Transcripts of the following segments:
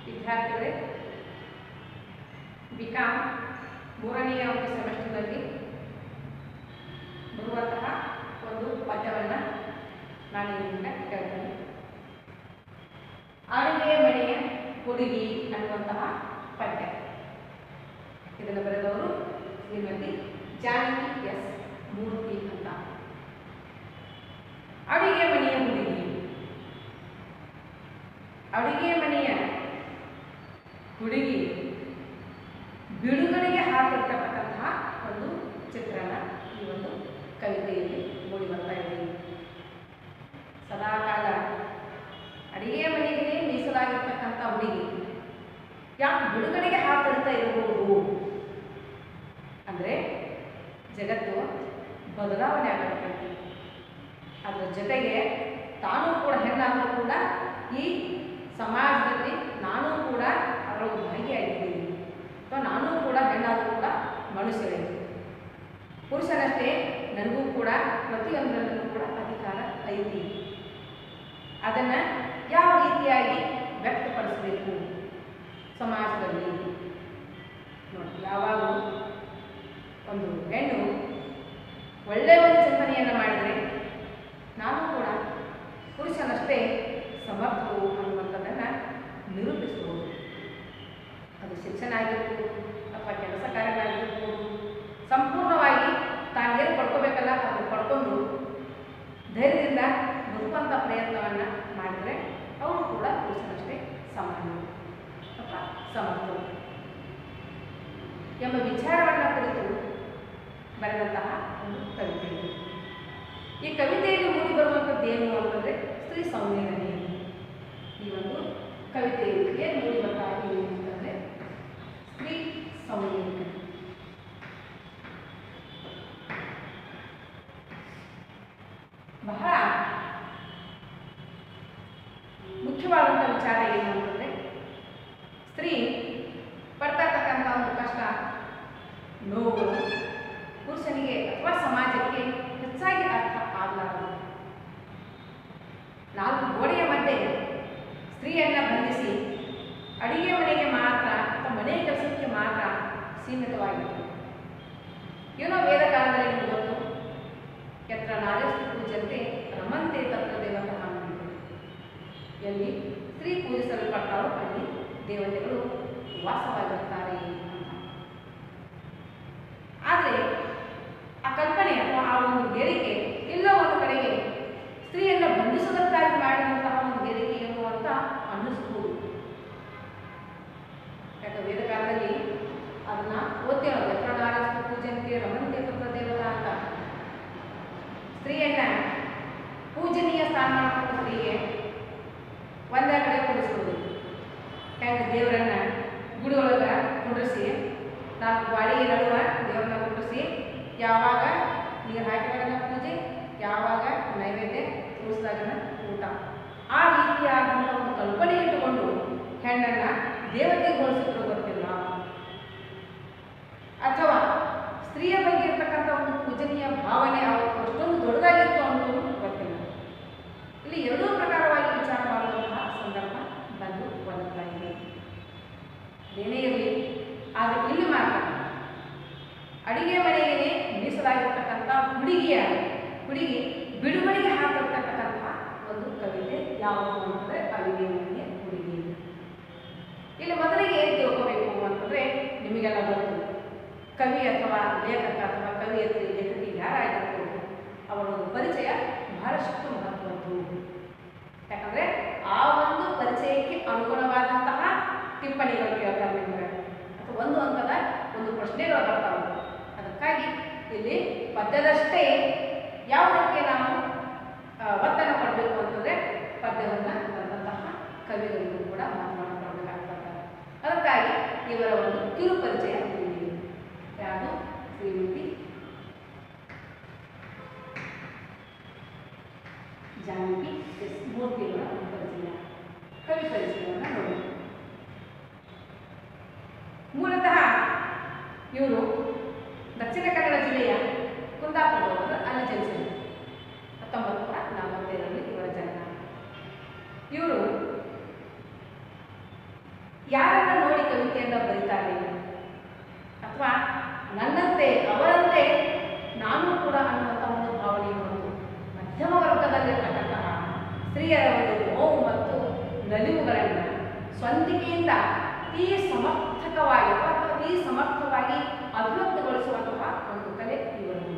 ವಿದ್ಯಾರ್ಥಿಗಳೇ B com ಮೂರನೆಯ ಒಂದು ಸೆಮೆಸ್ಟರ್ನಲ್ಲಿ ಬರುವಂತಹ ಒಂದು ಪದ್ಯವನ್ನು ನಾನು ನಿಮ್ಮಿಂದ ಕೇಳ್ತೇನೆ ಅಡುಗೆ ಮನೆಯ ಹುಡುಗಿ ಅನ್ನುವಂತಹ ಪದ್ಯ ಇದನ್ನು ಬರೆದವರು ಶ್ರೀಮತಿ ಜಾನಕಿ ಎಸ್ ಮೂರ್ತಿ ಅಂತ ಅಡುಗೆ ಮನೆಯ ಹುಡುಗಿ ಅಡುಗೆ ಮನೆಯ ಹುಡುಗಿ ಬಿಡುಗಡೆಗೆ ಹಾಕಿರ್ತಕ್ಕಂತಹ ಒಂದು ಚಿತ್ರಣ ಈ ಒಂದು ಕವಿತೆಯಲ್ಲಿ ಮೂಡಿ ಬರ್ತಾ ಇದೆ ಸದಾಕಾಲ ಅಡಿಗೆ ಮನೆಗೆ ಮೀಸಲಾಗಿರ್ತಕ್ಕಂಥ ಹುಡುಗಿ ಯಾಕೆ ಬಿಡುಗಡೆಗೆ ಹಾಕಿಡ್ತಾ ಇರಬಹುದು ಅಂದರೆ ಜಗತ್ತು ಬದಲಾವಣೆ ಆಗತಕ್ಕಂಥ ಅದರ ಜೊತೆಗೆ ತಾನೂ ಕೂಡ ಹೆಣ್ಣಾದರೂ ಕೂಡ ಈ ಸಮಾಜದಲ್ಲಿ ನಾನು ಕೂಡ ಅದರೊಳಗೆ ಭಾಗಿಯಾಗಿದ್ದೀನಿ ಅಥವಾ ನಾನೂ ಕೂಡ ಹೆಣ್ಣಾದರೂ ಕೂಡ ಮನುಷ್ಯರೇ ಪುರುಷರಷ್ಟೇ ನನಗೂ ಕೂಡ ಪ್ರತಿಯೊಂದರಲ್ಲೂ ಕೂಡ ಅಧಿಕಾರ ಐತಿ ಅದನ್ನು ಯಾವ ರೀತಿಯಾಗಿ ವ್ಯಕ್ತಪಡಿಸಬೇಕು ಸಮಾಜದಲ್ಲಿ ನೋಡಿ ಯಾವಾಗಲೂ ಒಂದು ಹೆಣ್ಣು ಒಳ್ಳೆಯ ಒಂದು ಚಿಂತನೆಯನ್ನು ಮಾಡಿದರೆ ನಾನು ಕೂಡ ಪುರುಷನಷ್ಟೇ ಸಮರ್ಥರು ಅನ್ನುವಂಥದ್ದನ್ನು ನಿರೂಪಿಸಬಹುದು ಅದು ಶಿಕ್ಷಣ ಆಗಿರ್ಬೋದು ಅಥವಾ ಕೆಲಸ ಕಾರ್ಯಗಳಾಗಿರ್ಬೋದು ಸಂಪೂರ್ಣವಾಗಿ ತಾನೇನು ಪಡ್ಕೋಬೇಕಲ್ಲ ಅದು ಪಡ್ಕೊಂಡು ಧೈರ್ಯದಿಂದ ಬದುಕುವಂಥ ಪ್ರಯತ್ನವನ್ನು ಮಾಡಿದರೆ ಅವರು ಕೂಡ ಪುರುಷನಷ್ಟೇ ಸಮಾನ ಅಥವಾ ಸಮರ್ಥರು ಎಂಬ ವಿಚಾರವನ್ನು ಕುರಿತು ಬರೆದಂತಹ ಒಂದು ಕವಿತೆ ಇದು. ಈ ಕವಿತೆಯಲ್ಲಿ ಮೂಡಿ ಬರುವಂಥದ್ದು ಏನು ಅಂತಂದರೆ ಸ್ತ್ರೀ ಸಂವೇದನೆ ಈ ಒಂದು ಕವಿತೆಯಲ್ಲಿ ಏನು ಮೂಡಿ ಬರ್ತಾ ಇದೆ ಅಂತಂದರೆ ಸ್ತ್ರೀ ಸಂವೇದನೆ ಬಹಳ ಮುಖ್ಯವಾದಂಥ ವಿಚಾರ ಏನು ಅಂತಂದರೆ ಸ್ತ್ರೀ ಪಡ್ತಾ ಇರ್ತಕ್ಕಂಥ ಒಂದು ಕಷ್ಟ ನೋವುಗಳು ಪುರುಷನಿಗೆ ಅಥವಾ ಸಮಾಜಕ್ಕೆ ಹೆಚ್ಚಾಗಿ ಅರ್ಥ ಆಗಲಾರದು ನಾಲ್ಕು ಗೋಡೆಯ ಮಧ್ಯೆ ಸ್ತ್ರೀಯನ್ನ ಬಂಧಿಸಿ ಅಡಿಗೆ ಮನೆಗೆ ಮಾತ್ರ ಅಥವಾ ಮನೆ ಕೆಲಸಕ್ಕೆ ಮಾತ್ರ ಸೀಮಿತವಾಗಿತ್ತು ಏನೋ ವೇದ ಕಾಲದಲ್ಲಿ ನಿಮ್ಗೆ ಗೊತ್ತು ಯತ್ರ ನಾರ್ಯಸ್ತು ಪೂಜಂತೆ ರಮಂತೆ ತತ್ರ ದೇವತಃ ಅನ್ನುವುದು. ಎಲ್ಲಿ ಸ್ತ್ರೀ ಪೂಜಿಸಲ್ಪಡ್ತಾರೋ ಅಲ್ಲಿ ದೇವತೆಗಳು ವಾಸವಾಗಿರ್ತಾರೆ ಅಂತ ಆದರೆ ಆ ಕಲ್ಪನೆ ಅಥವಾ ಆ ಒಂದು ಹೇಳಿಕೆ ಎಲ್ಲೋ ಒಂದು ಕಡೆಗೆ ಸ್ತ್ರೀಯನ್ನು ಬಂಧಿಸುವುದಕ್ಕಾಗಿ ಮಾಡಿದಂತಹ ಒಂದು ಹೇಳಿಕೆ ಏನು ಅಂತ ಅನ್ನಿಸ್ಬೋದು ಯಾಕೆ ವೇದ ಕಾಲದಲ್ಲಿ ಅದನ್ನ ಓದ್ತೇವೆ ಯತ್ರಣಾರಸ್ತು ಪೂಜಂತೆ ರಮಂತೆ ತತ್ರ ದೇವತಾ ಅಂತ ಸ್ತ್ರೀಯನ್ನ ಪೂಜನೀಯ ಸ್ಥಾನ ಮಾಡ್ಕೊಂಡು ಸ್ತ್ರೀಗೆ ಒಂದೇ ಕಡೆ ಕುಡಿಸ್ಬೋದು ಹೆಂಗೆ ದೇವರನ್ನ ಗುಡಿ ಒಳಗೆ ಕುಂಡ್ರಿಸಿ ನಾಲ್ಕು ಬಾಳಿಗೆ ನಡುವ ದೇವ್ರನ್ನ ಕುಂಡ್ರಿಸಿ ಯಾವಾಗ ನೀರು ಹಾಕಿದಾಗ ಪೂಜೆ ಯಾವಾಗ ನೈವೇದ್ಯ ಕೂಡಿಸಿದಾಗ ಊಟ ಆ ರೀತಿಯಾದಂಥ ಒಂದು ಕಲ್ಪನೆ ಇಟ್ಟುಕೊಂಡು ಹೆಣ್ಣನ್ನ ದೇವತೆಗೆ ಹೋಲಿಸಿದ್ರು ಗೊತ್ತಿಲ್ಲ ಅಥವಾ ಸ್ತ್ರೀಯ ಬಗ್ಗೆ ಇರ್ತಕ್ಕಂಥ ಒಂದು ಪೂಜನೀಯ ಭಾವನೆ ಅವತ್ತು ಅಷ್ಟೊಂದು ದೊಡ್ಡದಾಗಿತ್ತು ಅನ್ನೋದು ಗೊತ್ತಿಲ್ಲ ಇಲ್ಲಿ ಎರಡೂ ಪ್ರಕಾರವಾಗಿ ವಿಚಾರ ಮಾಡುವಂತಹ ಸಂದರ್ಭ ಬಂದು ಬರುತ್ತಾ ಇದೆ ಏನೇ ಇರಲಿ ಆದರೆ ಇಲ್ಲಿ ಮಾತ್ರ ಅಡಿಗೆ ಮನೆಗೆ ಮೀಸಲಾಗಿರ್ತಕ್ಕಂಥ ಹುಡುಗಿಯ ಹುಡುಗಿ ಬಿಡುಗಡೆಗೆ ಹಾಕಿರ್ತಕ್ಕಂಥ ಒಂದು ಕವಿತೆ ಯಾವುದು ಅಂತಂದರೆ ಅಡಿಗೆ ಮನೆಯ ಹುಡುಗಿ ಇಲ್ಲಿ ಮೊದಲಿಗೆ ಏನು ತಿಳ್ಕೋಬೇಕು ಅಂತಂದರೆ ನಿಮಗೆಲ್ಲ ಗೊತ್ತು ಕವಿ ಅಥವಾ ಲೇಖಕ ಅಥವಾ ಕವಿಯತ್ರಿ ಲೇಖಕಿ ಯಾರಾಗಿರ್ಬೋದು ಅವರ ಒಂದು ಪರಿಚಯ ಬಹಳಷ್ಟು ಮಹತ್ವದ್ದು ಯಾಕಂದರೆ ಆ ಒಂದು ಪರಿಚಯಕ್ಕೆ ಅನುಗುಣವಾದಂತಹ ಟಿಪ್ಪಣಿಗಳು ಕೇಳ್ತಾರೆ ನಿಮಗೆ ಅಥವಾ ಒಂದು ಅಂಕದ ಒಂದು ಪ್ರಶ್ನೆಗಳು ಬರ್ತಾವೆ ಅದಕ್ಕಾಗಿ ಇಲ್ಲಿ ಪದ್ಯದಷ್ಟೇ ಯಾವುದಕ್ಕೆ ನಾವು ಆ, ಒತ್ತನ್ನು ಕೊಡಬೇಕು ಅಂತಂದರೆ ಪದ್ಯವನ್ನು ಬರೆದಂತಹ ಕವಿಗಳಿಗೂ ಕೂಡ ಮಾತನಾಡ ಕೊಡಬೇಕಾಗ್ತದೆ ಅದಕ್ಕಾಗಿ ಇವರ ಒಂದು ಕಿರು ಪರಿಚಯ ತಿಳಿದಿದೆ ಯಾವುದು ಶ್ರೀಮತಿ ಜಾನಕಿ ಎಸ್ ಮೂರ್ತಿಗಳ ಒಂದು ಪರಿಚಯ ಕವಿ ಪರಿಚಯವನ್ನು ನೋಡಿ ಮೂಲತಃ ಇವರು ದಕ್ಷಿಣ ಕನ್ನಡ ಜಿಲ್ಲೆಯ ಕುಂದಾಪುರದವರು ಅಲ್ಲಿ ಜನಿಸಿದರು ಹತ್ತೊಂಬತ್ತು ನೂರ ನಲವತ್ತೈದರಲ್ಲಿ ಇವರ ಜನ್ಮ ಇವರು ಯಾರನ್ನ ನೋಡಿ ಕವಿತೆಯನ್ನು ಬರೀತಾರೆ ಅಥವಾ ನನ್ನಂತೆ ಅವರಂತೆ ನಾನು ಕೂಡ ಅನ್ನುವಂಥ ಒಂದು ಭಾವನೆ ಒಂದು ಮಧ್ಯಮ ವರ್ಗದಲ್ಲಿರ್ತಕ್ಕಂತಹ ಸ್ತ್ರೀಯರ ಒಂದು ನೋವು ಮತ್ತು ನಲಿವುಗಳನ್ನು ಸ್ವಂತಿಕೆಯಿಂದ ಅತೀ ಸಮರ್ಥಕವಾಗಿ ಅಥವಾ ಅತೀ ಸಮರ್ಥವಾಗಿ ಅಭಿವ್ಯಕ್ತಗೊಳಿಸುವಂತಹ ಒಂದು ಕಲೆ ಇವರು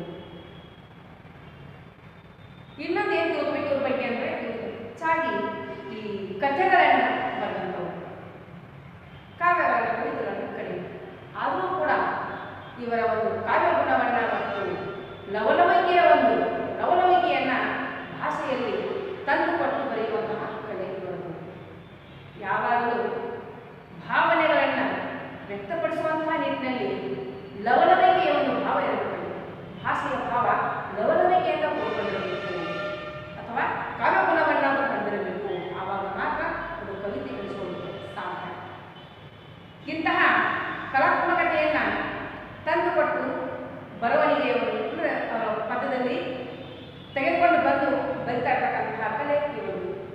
ಇನ್ನೊಂದು ಏನು ತಿಳ್ಕೊಬೇಕು ಇವ್ರ ಬಗ್ಗೆ ಅಂದರೆ ಇವರು ಹೆಚ್ಚಾಗಿ ಈ ಕಥೆಗಳನ್ನು ಬರೆದಂಥವ್ರು ಕಾವ್ಯಗಳನ್ನು ಕವಿತೆಗಳನ್ನು ಕಡಿಮೆ ಆದರೂ ಕೂಡ ಇವರ ಒಂದು ಕಾವ್ಯ ಗುಣವನ್ನು ಮತ್ತು ಲವಲವಿಕೆಯ ಒಂದು ಲವಲವಿಕೆಯನ್ನು ಭಾಷೆಯಲ್ಲಿ ತಂದುಕೊಟ್ಟು ಬರೆಯುವಂತಹ ಕಲೆ ಇವರದು ಯಾವಾಗಲೂ ಭಾವನೆಗಳನ್ನು ವ್ಯಕ್ತಪಡಿಸುವಂತಹ ನಿಟ್ಟಿನಲ್ಲಿ ಲವಲವಿಕೆಯ ಒಂದು ಭಾವ ಇರಬೇಕು ಭಾಷೆಯ ಭಾವ ಲವಲವಿಕೆಯಿಂದ ಕೂಡಿಕೊಂಡಿರಬೇಕು ಅಥವಾ ಕಾವ್ಯಗುಣವನ್ನು ಅದು ಹೊಂದಿರಬೇಕು ಆವಾಗ ಮಾತ್ರ ಅದು ಕವಿತೆ ಕಲಿಸುವುದಕ್ಕೆ ಸಾಧ್ಯ ಇಂತಹ ಕಲಾತ್ಮಕತೆಯನ್ನು ತಂದುಕೊಟ್ಟು ಬರವಣಿಗೆಯ ಒಂದು ಅಂದರೆ ಪದದಲ್ಲಿ ತೆಗೆದುಕೊಂಡು ಬಂದು ಬರಿತಾ ಇರ್ತಕ್ಕಂತಹ ಕಲೆ ಇವರು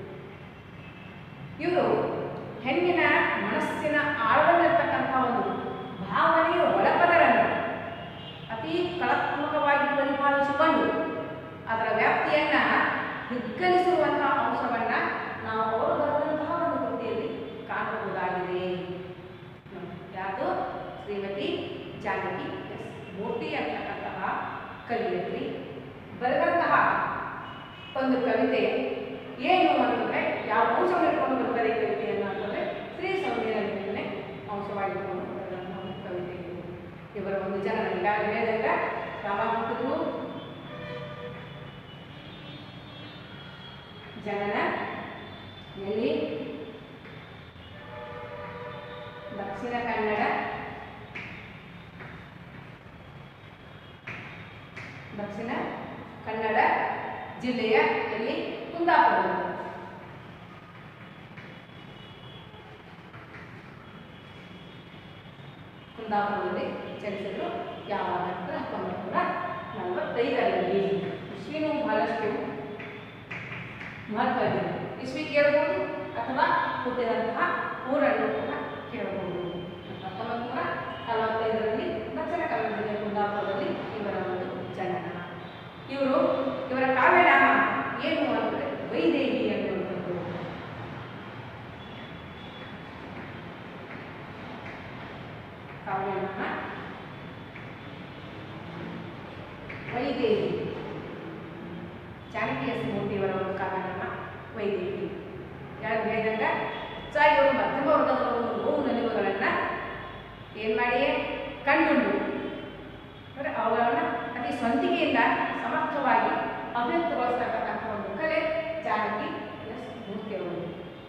ಇವರು ಹೆಣ್ಣಿನ ಮನಸ್ಸಿನ ಆಳದಲ್ಲಿರ್ತಕ್ಕಂಥ ಒಂದು ಭಾವನೆಯ ಒಳಪದರನ್ನು ಅತಿ ಕಲಾತ್ಮಕವಾಗಿ ಪರಿಪಾಲಿಸಿಕೊಂಡು ಅದರ ವ್ಯಾಪ್ತಿಯನ್ನು ಹಿಗ್ಗಲಿಸುವಂಥ ಅಂಶವನ್ನು ನಾವು ಅವರು ಬರೆದಂತಹ ಒಂದು ಕೃತಿಯಲ್ಲಿ ಕಾಣಬಹುದಾಗಿದೆ ಯಾವುದು ಶ್ರೀಮತಿ ಜಾನಕಿ ಎಸ್ ಮೂರ್ತಿ ಅಂತಕ್ಕಂತಹ ಕವಿಯತ್ರಿ ಬರೆದಂತಹ ಒಂದು ಕವಿತೆ ಏನು ಅಂತಂದರೆ ಯಾವ ಅಂಶವನ್ನು ಇಟ್ಕೊಂಡು ಬರ್ತಾರೆ ಈ ಕವಿತೆಯನ್ನು ಅಂತಂದರೆ ಶ್ರೀ ಸಂವೇದನೆ ಅಂಶವಾಗಿಟ್ಕೊಂಡು ಬರೆದಂತಹ ಒಂದು ಕವಿತೆ ಇದು. ಇವರ ಒಂದು ಜನ ಈಗಾಗಲೇ ಹೇಳಿದಾಗ ಯಾವಾಗ ಹುಟ್ಟಿದ್ರು ಜನನ ಎಲ್ಲಿ ದಕ್ಷಿಣ ಕನ್ನಡ ದಕ್ಷಿಣ ಕನ್ನಡ ಜಿಲ್ಲೆಯ ಎಲ್ಲಿ ಕುಂದಾಪುರದಲ್ಲಿ ಕುಂದಾಪುರದಲ್ಲಿ ಜನಿಸಿದ್ರು ಯಾವಾಗ ಅಂತ ಹತ್ತೊಂಬತ್ತು ನೂರ ನಲವತ್ತೈದರಲ್ಲಿ ಇಸ್ವಿನೂ ಬಹಳಷ್ಟು ಮಹತ್ವ ಇದೆ ಇಸ್ವಿ ಕೇಳಬಹುದು ಅಥವಾ ಹುಟ್ಟಿದಂತಹ ಊರನ್ನು ಕೂಡ ಕೇಳಬಹುದು ಹತ್ತೊಂಬತ್ತು ನೂರ ನಲವತ್ತೈದರಲ್ಲಿ ದಕ್ಷಿಣ ಕನ್ನಡ ಜಿಲ್ಲೆ ಕುಂದಾಪುರದಲ್ಲಿ ಇವರ ಒಂದು ಜನನ ಇವರು ಇವರ ಕಾವ್ಯನಾಮ ಏನು ಅಂದರೆ ವೈದೇಹಿ ಅನ್ನುವಂಥದ್ದು ಕಾವ್ಯನಾಮ ವೈದೇಹಿ ಜಾನಕಿ ಎಸ್ ಮೂರ್ತಿಯವರ ಒಂದು ಕಾವ್ಯನಾಮ ವೈದೇಹಿ ಯಾರು ಹೇಳಿದಾಗ ಹೆಚ್ಚಾಗಿ ಅವರು ಮಧ್ಯಮ ವರ್ಗದ ಒಂದು ನೋವು ನಲಿವುಗಳನ್ನು ಏನು ಮಾಡಿ ಕಂಡುಂಡು ಅಂದರೆ ಅವುಗಳನ್ನು ಅತಿ ಸ್ವಂತಿಕೆಯಿಂದ ಸಮರ್ಥವಾಗಿ ಅಭಿವ್ಯಕ್ತಗೊಳಿಸ್ತಕ್ಕಂಥ ಒಂದು ಕಲೆ ಜಾನಕಿ ಎಸ್ ಮೂರ್ತಿಯವರು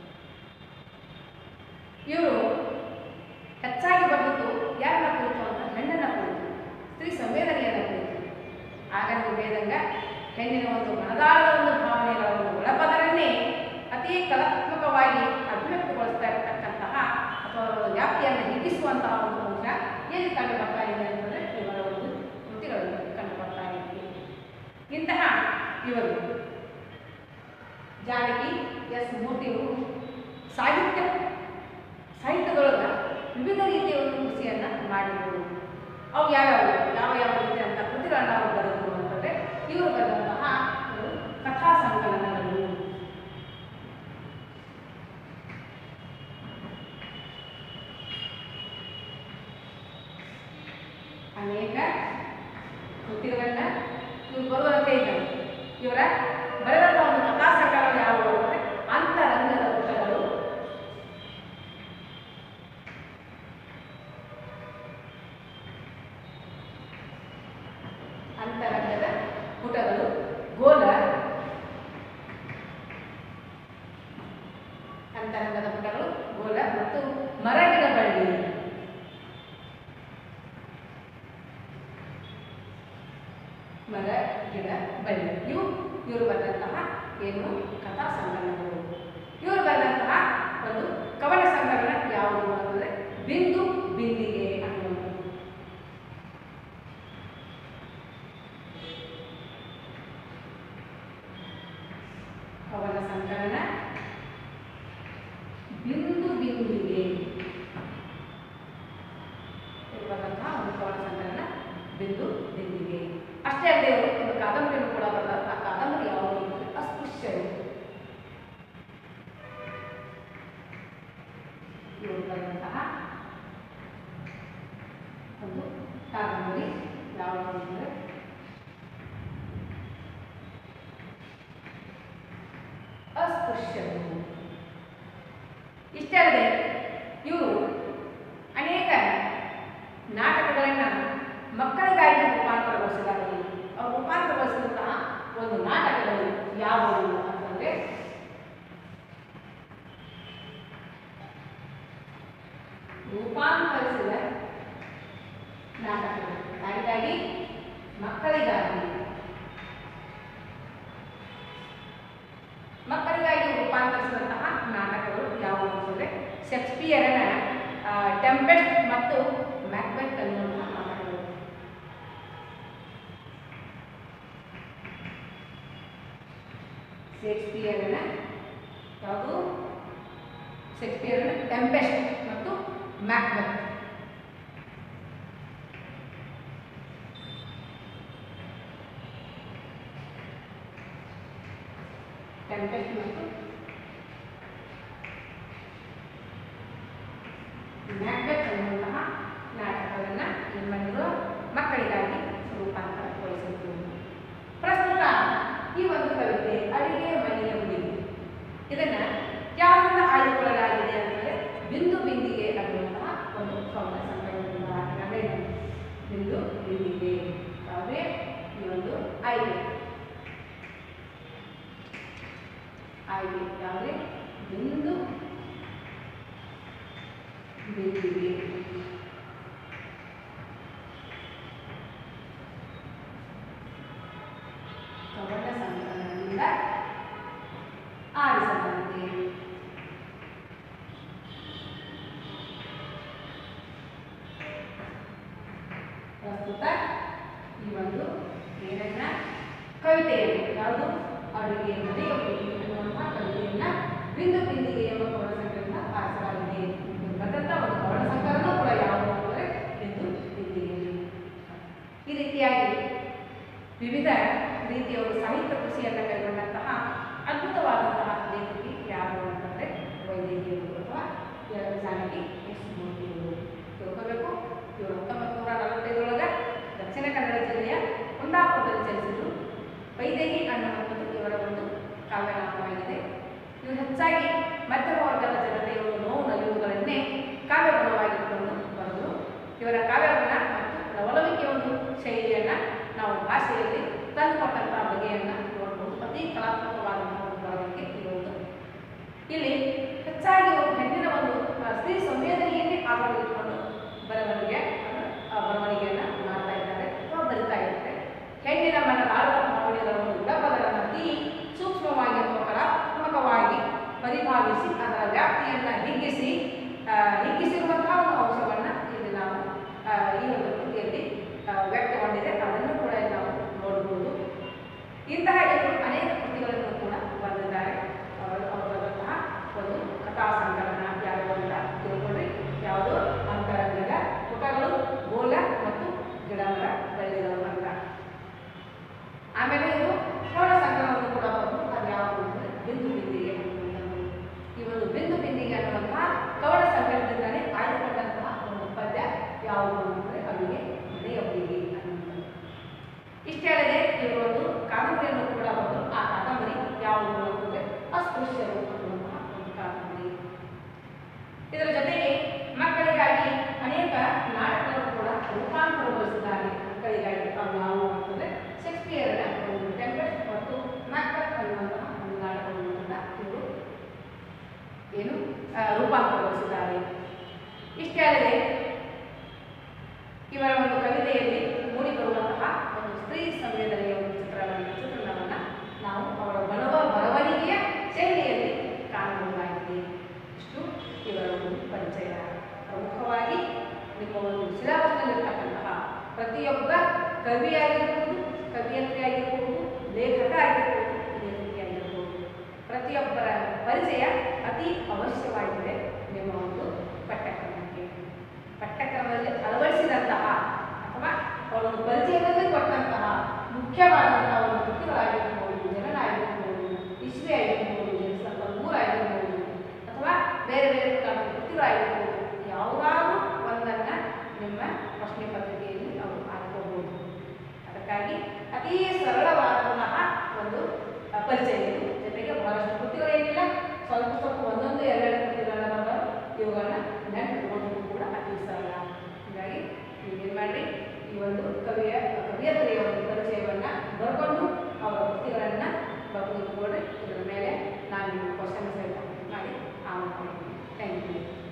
ಇವರು ಹೆಚ್ಚಾಗಿ ಬಂದದ್ದು ಯಾರನ್ನ ಕುರಿತು ಅಂತ ಹೆಣ್ಣನ್ನ ಕುರಿತು ಸ್ತ್ರೀ ಸಂವೇದನೆಯನ್ನ ಕುರಿತು ಆಗ ನೀವು ಹೇಳಿದಂಗ ಹೆಣ್ಣಿನ ಒಂದು ಮನದಾಳದ ಒಂದು ಭಾವನೆಗಳ ಒಂದು ಒಳಪದರನ್ನೇ ಅತಿ ಕಲಾತ್ಮಕವಾಗಿ ಅಭಿವ್ಯಕ್ತಗೊಳಿಸ್ತಾ ಇರತಕ್ಕಂತಹ ಅಥವಾ ಅವರ ವ್ಯಾಪ್ತಿಯನ್ನು ಹಿಗ್ಗಿಸುವಂತಹ ಒಂದು ಅಂಶ ಎಲ್ಲಿ ಕಂಡು ಬರ್ತಾ ಇದೆ ಅಂತಂದರೆ ಇವರ ಒಂದು ಕೃತಿಗಳಲ್ಲಿ ಕಂಡು ಬರ್ತಾ ಇದೆ ಇಂತಹ ಇವರು ಜಾನಕಿ ಎಸ್ ಮೂರ್ತಿಯವರು ಸಾಹಿತ್ಯ ಸಾಹಿತ್ಯದೊಳಗೆ ವಿವಿಧ ರೀತಿಯ ಒಂದು ಕೃಷಿಯನ್ನು ಮಾಡಿದರು ಅವು ಯಾವ್ಯಾವ ಯಾವ ಯಾವ ರೀತಿ ಅಂತ ಕೃತಿಗಳನ್ನ ಅವರು ಬರೆದರು ಅಂತಂದರೆ ಇವರು ಬರೆದಂತಹ ಒಂದು ಕಥಾ ಸಂಕಲನಗಳು ಅನೇಕ ಕೃತಿಗಳನ್ನ ಇವರು ಬರುವಂತೆ ಇದ್ದಾರೆ ಇವರ ಬರೆದಂತಹ ಒಂದು ಕಥಾ ಸಂಕಲನ ಯಾವುವು ಅಂದರೆ ಅಂತರಂಗದ ಪುಟಗಳು ಅಂತರಂಗದ ಪುಟಗಳು ಗೋಲ ಅಂತರಂಗದ ಪುಟಗಳು ಗೋಲ ಮತ್ತು ಮರಗಿನ ಬಳ್ಳಿ ಮರ ಗಿಡ ಬಳ್ಳಿ ಇವು ಇವರು ಬರೆದಂತಹ ಏನು ಕಥಾ ಸಂಕಲನಗಳು ಇವರು ಬರೆದಂತಹ ಒಂದು ಕವನ ಸಂಕಲನ ಯಾವುದು ಅಂತಂದರೆ ಬಿಂದು ಬಿಂದಿಗೆ ಅನ್ನುವಂಥದ್ದು ಕವನ ಸಂಕಲನ ಬಿಂದು ಬಿಂದಿಗೆ ಒಂದು ಕಾದಂಬರಿ ಯಾವುದು ಅಂದರೆ ಅಸ್ಪೃಶ್ಯರು ಇಷ್ಟೇ ಅಲ್ಲದೆ ಇವರು ಅನೇಕ ನಾಟಕಗಳನ್ನು ಮಕ್ಕಳಿಗಾಗಿ ರೂಪಾಂತರಗೊಳಿಸಿದ್ದಾರೆ ಅವರು ರೂಪಾಂತರಗೊಳಿಸಿದಂತಹ ಒಂದು ನಾಟಕಗಳು ಯಾವುವು ಅಂತಂದರೆ ರೂಪಾಂತರಿಸಿದ ನಾಟಕಗಳು ಯಾರಿಗಾಗಿ ಮಕ್ಕಳಿಗಾಗಿ ಮಕ್ಕಳಿಗಾಗಿ ರೂಪಾಂತರಿಸಿದಂತಹ ನಾಟಕಗಳು ಯಾವುವು ಅಂತಂದರೆ ಶೇಕ್ಸ್ಪಿಯರನ ಟೆಂಪೆಸ್ಟ್ ಮತ್ತು ಮ್ಯಾಕ್ಬೆತ್ ಅನ್ನುವಂತಹ ನಾಟಕಗಳು ಶೇಕ್ಸ್ಪಿಯರನ ಯಾವುದು ಶೇಕ್ಸ್ಪಿಯರನ ಟೆಂಪೆಸ್ಟ್ ಮತ್ತು ಮ್ಯಾಕ್ಬೆತ್ ಟೆಂಪೆಸ್ಟ್ ಮತ್ತು ಮ್ಯಾಕ್ಬೆತ್ ಅನ್ನುವಂತಹ ನಾಟಕವನ್ನು ಏನು ಮಾಡಿದ್ರು ಮಕ್ಕಳಿಗಾಗಿ ರೂಪಾಂತರಗೊಳಿಸಿದ್ರು ಪ್ರಸ್ತುತ ಈ ಒಂದು ಕವಿತೆ ಅಡಿಗೆ ಮನೆಯ ಹುಡುಗಿ ಇದನ್ನ ಯಾರಿಂದ ಆಯ್ದುಕೊಳ್ಳಲಾಗಿದೆ ಅಂದರೆ ಬಿಂದು ಬಿಂದಿಗೆ ಅನ್ನುವಂತಹ ಒಂದು ಕವನ ಸಂಕಲನದಿಂದ ನಡೆಯಿತು ಬಿಂದು ಬಿಂದಿಗೆ ಯಾವುದೇ ಈ ಒಂದು ಆಯ್ಕೆ ಆಯ್ಕೆ ಯಾವುದೇ ಬಿಂದು ಬಿಂದಿಗೆ ಕವನ ಸಂಕಲನದಿಂದ ಆರಿಸಲಾಗಿದೆ ಪ್ರಸ್ತುತ ಈ ಒಂದು ಏನನ್ನ ಕವಿತೆಯನ್ನು ಯಾವುದು ಅಡುಗೆ ಮನೆಯ ಹುಡುಗಿ ಅನ್ನುವಂತಹ ಕವಿತೆಯನ್ನ ಬಿಂದು ಬಿಂದಿಗೆ ಎಂಬ ಕವನ ಸಂಕಲನ ಆರಿಸಲಾಗಿದೆ ಬರೆದಂಥ ಒಂದು ಕವನ ಸಂಕಲನ ಕೂಡ ಯಾವುದು ಅಂದರೆ ಬಿಂದು ಬಿಂದಿಗೆ ಈ ರೀತಿಯಾಗಿ ವಿವಿಧ ರೀತಿಯ ಒಂದು ಸಾಹಿತ್ಯ ಕೃಷಿಯನ್ನು ಕೈಗೊಂಡಂತಹ ಅದ್ಭುತವಾದಂತಹ ಲೇಖಕಿ ಯಾರು ಅಂತಂದರೆ ವೈದೇಹಿಯವರು ಅಥವಾ ಜಾನಕಿ ಎಸ್ ಮೂರ್ತಿಯವರು ತಿಳ್ಕೋಬೇಕು ಇವರು ಹತ್ತೊಂಬತ್ತು ನೂರ ನಲವತ್ತೈದರೊಳಗೆ ದಕ್ಷಿಣ ಕನ್ನಡ ಜಿಲ್ಲೆಯ ಕುಂದಾಪುರದಲ್ಲಿ ಜನಿಸಿದರು ವೈದೇಹಿ ಅನ್ನುವಂಥದ್ದು ಇವರ ಒಂದು ಕಾವ್ಯನಾಮವಾಗಿದೆ ಇವರು ಹೆಚ್ಚಾಗಿ ಮಧ್ಯಮ ವರ್ಗದ ಜನತೆಯ ಒಂದು ನೋವು ನಲಿವುಗಳನ್ನೇ ಕಾವ್ಯಗುಣವಾಗಿಟ್ಟುಕೊಂಡು ಬರೆದರು ಇವರ ಕಾವ್ಯಗುಣ ಮತ್ತು ಲವಲವಿಕೆ ಒಂದು ಶೈಲಿಯನ್ನು ನಾವು ಭಾಷೆಯಲ್ಲಿ ತಂದುಕೊಟ್ಟಂತಹ ಬಗೆಯನ್ನು ನೋಡಬಹುದು ಅತಿ ಕಲಾತ್ಮಕವಾದಂತಹ ಒಂದು ಬರವಣಿಗೆ ಇರುವುದು ಇಲ್ಲಿ ಹೆಚ್ಚಾಗಿ ಒಂದು ಹೆಣ್ಣಿನ ಒಂದು ಆ, ಸ್ತ್ರೀ ಸಂವೇದನೆಯನ್ನೇ ಆಧಾರವಿಟ್ಟುಕೊಂಡು ಬರವಣಿಗೆ ಆ, ಬರವಣಿಗೆಯನ್ನು ಮಾಡ್ತಾ ಇದ್ದಾರೆ ಅಥವಾ ಬರಿತಾ ಇದ್ದಾರೆ ಹೆಣ್ಣಿನ ಮನದ ಆಳದ ಭಾವನೆಗಳ ಒಂದು ವಿಳಪದರನ್ನು ಅತಿ ಸೂಕ್ಷ್ಮವಾಗಿ ಅಥವಾ ಕಲಾತ್ಮಕವಾಗಿ ಪರಿಭಾವಿಸಿ ಅದರ ವ್ಯಾಪ್ತಿಯನ್ನು ಹಿಗ್ಗಿಸಿ ಆ, ಹಿಗ್ಗಿಸಿರುವಂತಹ ಒಂದು ಅಂಶವನ್ನು ಇಲ್ಲಿ ನಾವು ಆ, ಈ ಒಂದು ಕೃತಿಯಲ್ಲಿ ಆ, ವ್ಯಕ್ತಗೊಂಡಿದೆ ಅದನ್ನು ಕೂಡ ಇಲ್ಲಿ ನಾವು ನೋಡಬಹುದು ಇಂತಹ ಇವರು ಅನೇಕ ಕೃತಿಗಳನ್ನು ಕೂಡ ಬರೆದಿದ್ದಾರೆ ಅವರು ಅವರು ಬರೆದಂತಹ ಒಂದು ಕಥಾ ಸಂಕಲನ ಯಾವುದು ಅಂತ ತಿಳ್ಕೊಂಡ್ರಿ ಯಾವುದು ಅಂತರಂಗದ ಪುಟಗಳು ಗೋಲ ಮತ್ತು ಗಿಡಮರ ಬಳ್ಳಿಗಳು ಅಂತ ಆಮೇಲೆ ಇವರು ಕವನ ಸಂಕಲನವನ್ನು ಕೂಡ ಬರೆದು ಅದು ಯಾವುದು ಅಂದರೆ ಬಿಂದು ಬಿಂದಿಗೆ ಅನ್ನುವಂಥದ್ದು ಈ ಒಂದು ಬಿಂದು ಬಿಂದಿಗೆ ಅನ್ನುವಂತಹ ಕವನ ಸಂಕಲನದಿಂದಲೇ ಆಯ್ದುಕೊಂಡಂತಹ ಒಂದು ಪದ್ಯ ಯಾವುದು ಅಂದರೆ ಅಡುಗೆ ಮನೆಯ ಹುಡುಗಿ ಅನ್ನುವಂಥದ್ದು ಇಷ್ಟೇ ಅಲ್ಲದೆ ಇವರು ಒಂದು ಕಾದಂಬರಿಯನ್ನು ಕೂಡ ಬರೆದು ಆ ಕಾದಂಬರಿ ಯಾವುದು ಅಂತಂದರೆ ಅಸ್ಪೃಶ್ಯರು ಅನ್ನುವಂತಹ ಒಂದು ಕಾದಂಬರಿ ಇದರ ಜೊತೆಗೆ ಮಕ್ಕಳಿಗಾಗಿ ಅನೇಕ ನಾಟಕಗಳನ್ನು ಕೂಡ ರೂಪಾಂತರಗೊಳಿಸಿದ್ದಾರೆ ಮಕ್ಕಳಿಗಾಗಿ ಅವು ಯಾವುವು ಅಂತಂದರೆ ಶೇಕ್ಸ್ಪಿಯರ್ನ ಒಂದು ಟೆಂಪೆಸ್ಟ್ ಮತ್ತು ಮ್ಯಾಕ್ಬೆತ್ ಅನ್ನುವಂತಹ ಒಂದು ನಾಟಕವನ್ನು ಕೂಡ ಇವರು ಏನು ಆ, ರೂಪಾಂತರಗೊಳಿಸಿದ್ದಾರೆ ಇಷ್ಟೇ ಅಲ್ಲದೆ ಇವರ ಒಂದು ಕವಿತೆಯಲ್ಲಿ ಮೂಡಿಬರುವಂತಹ ಒಂದು ಸ್ತ್ರೀ ಸಂವೇದನೆಯ ಒಂದು ಚಿತ್ರಣವನ್ನು ಚಿತ್ರಣವನ್ನು ನಾವು ಅವರ ಬರವ ಬರವಣಿಗೆಯ ಶೈಲಿಯಲ್ಲಿ ಕಾಣಬಹುದಾಗಿದೆ ಇಷ್ಟು ಇವರ ಒಂದು ಪರಿಚಯ ಪ್ರಮುಖವಾಗಿ ನಿಮ್ಮ ಒಂದು ಸಿಲಾಬಸ್ನಲ್ಲಿರ್ತಕ್ಕಂತಹ ಪ್ರತಿಯೊಬ್ಬ ಕವಿಯಾಗಿರ್ಬೋದು ಕವಿಯತ್ರಿ ಆಗಿರ್ಬೋದು ಲೇಖಕ ಆಗಿರ್ಬೋದು ಲೇಖಕಿ ಆಗಿರ್ಬೋದು ಪ್ರತಿಯೊಬ್ಬರ ಪರಿಚಯ ಅತಿ ಅವಶ್ಯವಾಗಿದೆ ನಿಮ್ಮ ಒಂದು ಪಠ್ಯಕ್ರಮಕ್ಕೆ ಪಠ್ಯಕ್ರಮದಲ್ಲಿ ಅಳವಡಿಸಿದಂತಹ ಅಥವಾ ಅವರೊಂದು ಪರಿಚಯದಲ್ಲಿ ಕೊಟ್ಟಂತಹ ಮುಖ್ಯವಾದಂತಹ ಒಂದು ಕೃತಿಗಳಾಗಿರ್ಬೋದು ಜನನಾಗಿರ್ಬೋದು ಇಸ್ವಿ ಆಗಿರ್ಬೋದು ಜನಿಸಿದಂಥ ಊರಾಗಿರ್ಬೋದು ಅಥವಾ ಬೇರೆ ಬೇರೆ ಪ್ರಕಾರದ ಕೃತಿಗಳಾಗಿರ್ಬೋದು ಯಾವುದಾದ್ರೂ ಒಂದನ್ನು ನಿಮ್ಮ ಪ್ರಶ್ನೆ ಪತ್ರ ಪರಿಚಯ ಇದೆ ಜೊತೆಗೆ ಬಹಳಷ್ಟು ಕೃತಿಗಳೇನಿಲ್ಲ ಸ್ವಲ್ಪ ಸ್ವಲ್ಪ ಒಂದೊಂದು ಎರಡೆರಡು ಕೃತಿಗಳನ್ನ ಬಂದವು ಇವುಗಳನ್ನ ನೆನಪಿಟ್ಕೊಳ್ಳೋದು ಕೂಡ ಅತಿ ಸರಳ ಹೀಗಾಗಿ ನೀವೇನು ಮಾಡಿರಿ ಈ ಒಂದು ಕವಿಯ ಕವಿಯತ್ರಿಯ ಒಂದು ಪರಿಚಯವನ್ನು ಬರ್ಕೊಂಡು ಅವರ ಕೃತಿಗಳನ್ನು ಬರ್ಕೊಂಡು ಇಟ್ಕೊಳ್ರಿ ಇದರ ಮೇಲೆ ನಾನು ನಿಮ್ಮ ಕ್ವಶನ್ ಸಹಿತ ಮಾಡಿ ಆಮೇಲೆ ಥ್ಯಾಂಕ್ ಯು